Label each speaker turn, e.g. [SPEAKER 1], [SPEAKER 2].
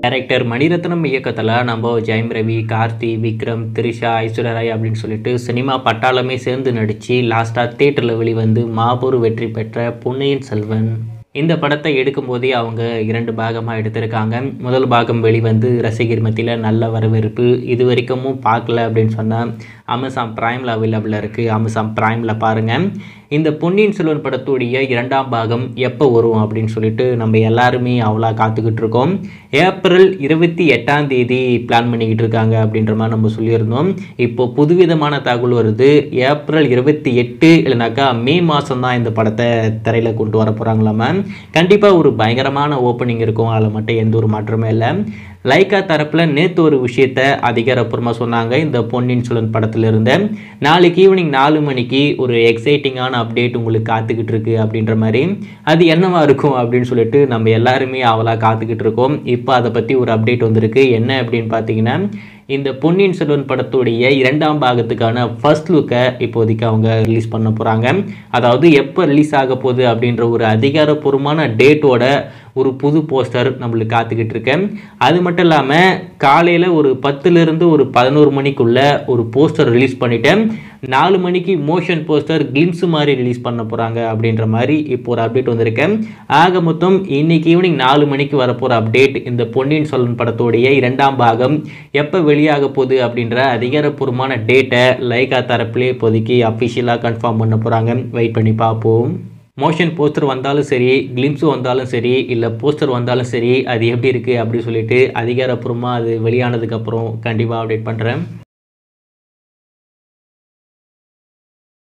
[SPEAKER 1] director Mani Ratnam இயக்கத்தில் நம்ம ஜெயம் ரவி கார்த்தி விக்ரம் த்ரிஷா ஐஸ்வர்யா ராய் அப்படின்னு சொல்லிட்டு சினிமா பட்டாளமே சேர்ந்து நடித்து லாஸ்ட்டாக தேட்டரில் வெளிவந்து மாபெரும் வெற்றி பெற்ற பொன்னியின் செல்வன் இந்த படத்தை எடுக்கும்போதே அவங்க இரண்டு பாகமாக எடுத்திருக்காங்க முதல் பாகம் வெளிவந்து ரசிகர் மத்தியில் நல்ல வரவேற்பு இது வரைக்கும் பார்க்கல அப்படின்னு சொன்னால் அமேசான் ப்ரைமில் அவைலபிளாக இருக்குது அமேசான் ப்ரைமில் பாருங்கள் இந்த பொன்னியின் செல்வன் படத்துடைய இரண்டாம் பாகம் எப்போ வரும் அப்படின்னு சொல்லிட்டு நம்ம எல்லாருமே அவ்வளோ காத்துக்கிட்டு இருக்கோம் ஏப்ரல் இருபத்தி எட்டாம் தேதி பிளான் பண்ணிக்கிட்டு இருக்காங்க அப்படின்ற மாதிரி நம்ம சொல்லியிருந்தோம் இப்போ புதுவிதமான தகவல் வருது ஏப்ரல் இருபத்தி எட்டு இல்லைனாக்கா மே மாதம் தான் இந்த படத்தை திரையில் கொண்டு வர போகிறாங்களாம கண்டிப்பாக ஒரு பயங்கரமான ஓப்பனிங் இருக்கும் அதில் மட்டும் எந்த ஒரு மாற்றமே இல்லை லைக்கா தரப்பில் நேற்று ஒரு விஷயத்த அதிகாரப்பூர்வமாக சொன்னாங்க இந்த பொன்னியின் செல்வன் படத்தில் இருந்த நாளைக்கு ஈவினிங் நாலு மணிக்கு ஒரு எக்ஸைட்டிங்கான அப்டேட் உங்களுக்கு காத்துக்கிட்டு இருக்கு அப்படின்ற மாதிரி அது என்னவா இருக்கும் அப்படின்னு சொல்லிட்டு நம்ம எல்லாருமே அவளாக காத்துக்கிட்டு இருக்கோம் இப்போ அதை பற்றி ஒரு அப்டேட் வந்திருக்கு என்ன அப்படின்னு பார்த்தீங்கன்னா இந்த பொன்னியின் செல்வன் படத்துடைய இரண்டாம் பாகத்துக்கான ஃபர்ஸ்ட் லுக்கை இப்போதைக்கு அவங்க ரிலீஸ் பண்ண போகிறாங்க அதாவது எப்போ ரிலீஸ் ஆக போகுது அப்படின்ற ஒரு அதிகாரப்பூர்வமான டேட்டோட ஒரு புது போஸ்டர் நம்மளுக்கு காத்துக்கிட்டு இருக்கேன் அது மட்டும் இல்லாமல் காலையில் ஒரு பத்துலேருந்து ஒரு பதினோரு மணிக்குள்ளே ஒரு போஸ்டர் ரிலீஸ் பண்ணிட்டேன் நாலு மணிக்கு மோஷன் போஸ்டர் கிளிம்ஸ் மாதிரி ரிலீஸ் பண்ண போகிறாங்க அப்படின்ற மாதிரி இப்போ ஒரு அப்டேட் வந்திருக்கேன் ஆக மொத்தம் இன்னைக்கு ஈவினிங் நாலு மணிக்கு வரப்போகிற அப்டேட் இந்த பொன்னியின் செல்வன் படத்தோடைய இரண்டாம் பாகம் எப்போ வெளியாக போகுது அப்படின்ற அதிகாரப்பூர்வமான டேட்டை லைகா தரப்பிலே இப்போதைக்கு அஃபிஷியலாக கன்ஃபார்ம் பண்ண போகிறாங்க வெயிட் பண்ணி பார்ப்போம் மோஷன் போஸ்டர் வந்தாலும் சரி கிளிம்ஸ் வந்தாலும் சரி இல்லை போஸ்டர் வந்தாலும் சரி அது எப்படி இருக்குது அப்படி சொல்லிட்டு அதிகாரப்பூர்வமாக அது வெளியானதுக்கப்புறம் கண்டிப்பாக அப்டேட் பண்ணுறேன்